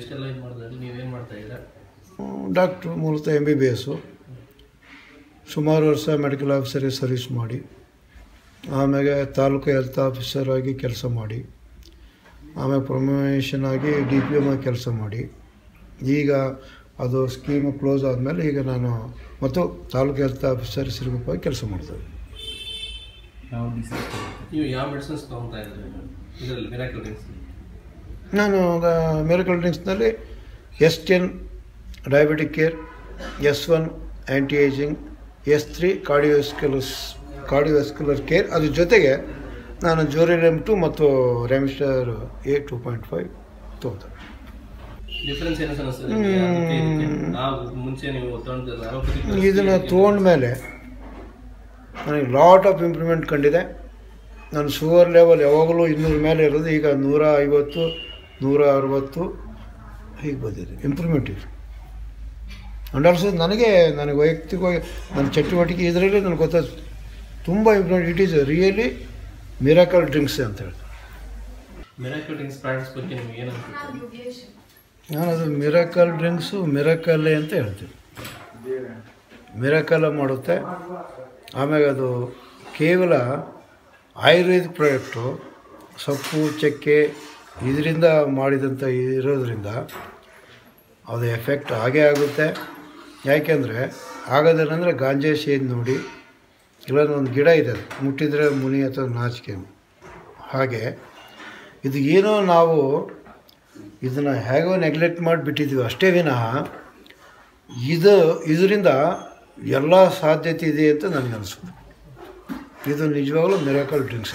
ಇಷ್ಟೆಲ್ಲ ಇದು ಮಾಡಿದ್ರೆ ನೀವೇನು ಮಾಡ್ತಾ ಇದ್ದೀರಾ ಡಾಕ್ಟ್ರು ಮೂಲತಃ ಎಮ್ ಬಿ ಬಿ ಎಸ್ಸು ಸುಮಾರು ವರ್ಷ ಮೆಡಿಕಲ್ ಆಫೀಸರಿಗೆ ಸರ್ವಿಸ್ ಮಾಡಿ ಆಮೇಲೆ ತಾಲೂಕು ಹೆಲ್ತ್ ಆಫೀಸರ್ ಆಗಿ ಕೆಲಸ ಮಾಡಿ ಆಮೇಲೆ ಪ್ರಮೋಷನ್ ಆಗಿ ಡಿ ಪಿ ಎಮ್ ಆಗಿ ಕೆಲಸ ಮಾಡಿ ಈಗ ಅದು ಸ್ಕೀಮ್ ಕ್ಲೋಸ್ ಆದಮೇಲೆ ಈಗ ನಾನು ಮತ್ತು ತಾಲೂಕು ಹೆಲ್ತ್ ಆಫೀಸರ್ ಸಿರುಗುಪ್ಪಾಗಿ ಕೆಲಸ ಮಾಡ್ತೇವೆ ಯಾವ ಡಿಸೀಸ್ ನೀವು ಯಾವ ಮೆಡಿಸಿನ್ಸ್ ತೊಗೊತಾ ಇದ್ದೀರಿ ಇದರಲ್ಲಿ ಮಿರಾಕಲ್ ಡ್ರಿಂಕ್ಸ್ ನಾನು ಮೆರಿಕಲ್ ಡ್ರಿಂಕ್ಸ್ನಲ್ಲಿ S ten diabetic care S one anti ageing S three cardiovascular cardiovascular care ಅದ್ರ ಜೊತೆಗೆ ನಾನು ಜೋರಿಲೆಮ್ ಟು ಮತ್ತು ರೆಮಿಸ್ಟರ್ ಎ ಟೂ ಪಾಯಿಂಟ್ ಫೈವ್ ತೊಗೊಳ್ತೇನೆ ಡಿಫ್ರೆನ್ಸ್ ಏನು ಅನಿಸ್ತದೆ ನಿಮ್ಗೆ? ಅದಕ್ಕೆ ಇದಕ್ಕೆ? ನಾವು ಮುಂಚೆ ನೀವು ತೊಗೊಂಡಿದ್ದ ಅಲೋಪತಿ ಇದನ್ನು ತೊಗೊಂಡ್ಮೇಲೆ ನನಗೆ ಲಾಟ್ ಆಫ್ ಇಂಪ್ರೂವ್ಮೆಂಟ್ ಕಂಡಿದೆ ನನ್ನ ಶುಗರ್ ಲೆವೆಲ್ ಯಾವಾಗಲೂ ಇನ್ನೂರ ಮೇಲೆ ಇರೋದು ಈಗ ನೂರ ಐವತ್ತು ನೂರ ಅರವತ್ತು ಹೀಗೆ ಬಂದಿದೆ ಇಂಪ್ರೂವ್ಮೆಂಟ್ ಇದೆ ಆ್ಯಂಡ್ ಆಲ್ಸೋ ನನಗೆ ನನಗೆ ವೈಯಕ್ತಿಕವಾಗಿ ನನ್ನ ಚಟುವಟಿಕೆ ಇದರಲ್ಲಿ ನನಗೆ ಗೊತ್ತಾಯ್ತು ತುಂಬ improvement it is really miracle drinks ಅಂತ ಹೇಳ್ತಾರೆ ಮಿರಾಕಲ್ ಡ್ರಿಂಕ್ಸ್ ಪ್ರಾಡಕ್ಟ್ಸ್ ಬಗ್ಗೆ ನಿಮ್ಗೆ ಏನು ಅನ್ಸುತ್ತೆ ನಾನು ಅದು ಮಿರಾಕಲ್ ಡ್ರಿಂಕ್ಸು ಮಿರಾಕಲ್ಲೇ ಅಂತ ಹೇಳ್ತೀನಿ ಮಿರಾಕಲ್ಲ ಮಾಡುತ್ತೆ ಆಮೇಲೆ ಅದು ಕೇವಲ ಆಯುರ್ವೇದಿಕ್ ಪ್ರಾಡಕ್ಟು ಸೊಪ್ಪು ಚಕ್ಕೆ ಇದರಿಂದ ಮಾಡಿದಂಥ ಇರೋದ್ರಿಂದ ಅದು ಎಫೆಕ್ಟ್ ಆಗೇ ಆಗುತ್ತೆ ಯಾಕೆಂದರೆ ಆಗೋದಿಲ್ಲ ಅಂದರೆ ಗಾಂಜಾ ಸೇದ್ ನೋಡಿ ಇಲ್ಲೊಂದು ಒಂದು ಗಿಡ ಇದೆ ಅದು. ಮುಟ್ಟಿದರೆ ಮುನಿ ಅಥವಾ ನಾಚಿಕೆ ಹಾಗೆ ಇದು ಏನೋ ನಾವು ಇದನ್ನು ಹೇಗೋ ನೆಗ್ಲೆಕ್ಟ್ ಮಾಡಿಬಿಟ್ಟಿದ್ದೀವಿ ಅಷ್ಟೇ ವಿನಃ ಇದು ಇದರಿಂದ ಎಲ್ಲ ಸಾಧ್ಯತೆ ಇದೆ ಅಂತ ನನಗೆ ಅನಿಸುತ್ತೆ ಇದು ನಿಜವಾಗ್ಲೂ ಮಿರಾಕಲ್ ಡ್ರಿಂಕ್ಸ್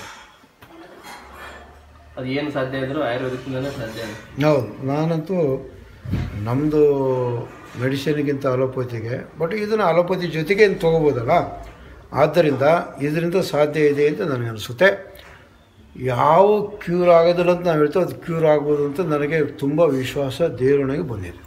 ಅದು ಏನು ಸಾಧ್ಯ ಇದ್ರೂ ಆಯುರ್ವೇದಿಕ್ಕಿಂದಲೇ ಸಾಧ್ಯ ಹೌದು ನಾನಂತೂ ನಮ್ಮದು ಮೆಡಿಸಿನ್ಗಿಂತ ಅಲೋಪತಿಗೆ ಬಟ್ ಇದನ್ನು ಅಲೋಪತಿ ಜೊತೆಗೆ ತೊಗೋಬೋದಲ್ಲ ಆದ್ದರಿಂದ ಇದರಿಂದ ಸಾಧ್ಯ ಇದೆ ಅಂತ ನನಗೆ ಅನಿಸುತ್ತೆ ಯಾವ ಕ್ಯೂರ್ ಆಗೋದಿಲ್ಲ ಅಂತ ನಾವು ಹೇಳ್ತೇವೆ ಅದು ಕ್ಯೂರ್ ಆಗ್ಬೋದು ಅಂತ ನನಗೆ ತುಂಬ ವಿಶ್ವಾಸ ದೇವರೊಳಗೆ ಬಂದಿದೆ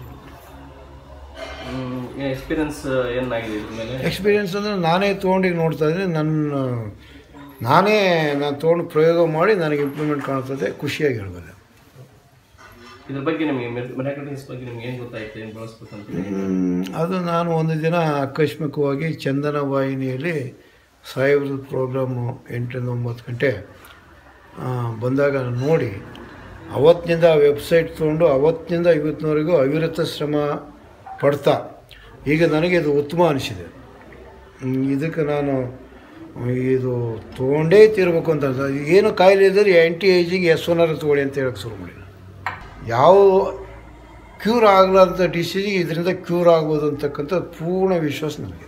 ಎಕ್ಸ್ಪೀರಿಯನ್ಸ್ ಏನಾಗಿದೆ ಇದ್ರ ಮೇಲೆ ಎಕ್ಸ್ಪೀರಿಯೆನ್ಸ್ ಅಂದರೆ ನಾನೇ ತೊಗೊಂಡಿಗೆ ನೋಡ್ತಾ ಇದ್ದೀನಿ ನನ್ನ ನಾನೇ ನಾನು ತೊಗೊಂಡು ಪ್ರಯೋಗ ಮಾಡಿ ನನಗೆ ಇಂಪ್ರೂವ್ಮೆಂಟ್ ಕಾಣ್ತದೆ ಖುಷಿಯಾಗಿ ಹೇಳ್ಬೋದು ಇದ್ರ ಬಗ್ಗೆ ನಿಮಗೆ ಮಿರಾಕಲ್ ಡ್ರಿಂಕ್ಸ್ ಬಗ್ಗೆ ನಿಮ್ಗೆ ಏನು ಗೊತ್ತಾಯ್ತು ಏನು ಬಳಸ್ಬೇಕಂತ ಹ್ಮ್, ಅದು ನಾನು ಒಂದು ದಿನ ಆಕಸ್ಮಿಕವಾಗಿ ಚಂದನ ವಾಹಿನಿಯಲ್ಲಿ ಸಾಹೇಬ್ರ ಪ್ರೋಗ್ರಾಮು ಎಂಟರಿಂದ ಒಂಬತ್ತು ಗಂಟೆ ಆ, ಬಂದಾಗ ನಾನು ನೋಡಿ ಅವತ್ತಿನಿಂದ ಆ ವೆಬ್ಸೈಟ್ ತೊಗೊಂಡು ಅವತ್ತಿನಿಂದ ಇವತ್ತಿನವರೆಗೂ ಅವಿರತ ಶ್ರಮ ಪಡ್ತಾ ಈಗ ನನಗೆ ಇದು ಉತ್ತಮ ಅನಿಸಿದೆ ಹ್ಮ್, ಇದಕ್ಕೆ ನಾನು ಇದು ತೊಗೊಂಡೇ ತೀರಬೇಕು ಅಂತ ಅನ್ಸ- ಏನು ಕಾಯಿಲೆ ಇದ್ದರೆ ಆ್ಯಂಟಿ ಏಜಿಂಗ್ ಎಸ್ ಒನರ ತೊಗೊಳ್ಳಿ ಅಂತ ಹೇಳಕ್ಕೆ ಶುರು ಮಾಡಿ ಯಾವ ಕ್ಯೂರ್ ಆಗಲಾರ್ದ ಡಿಸೀಸಿಗೆ ಇದರಿಂದ ಕ್ಯೂರ್ ಆಗ್ಬೋದು ಅಂತಕ್ಕಂಥ ಪೂರ್ಣ ವಿಶ್ವಾಸ ನನಗೆ